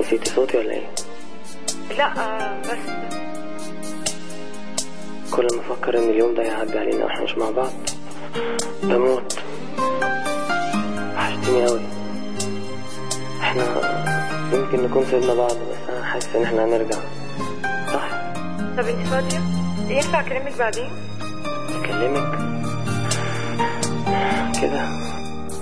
نسيتي صوتي ولا ايه؟ لا آه، بس كل ما افكر ان اليوم ده هيعدي علينا واحنا مش مع بعض بموت وحشتني قوي احنا يمكن نكون سيبنا بعض بس انا حاسس ان احنا هنرجع صح طب انت فاضية؟ ينفع اكلمك بعدين؟ اكلمك كده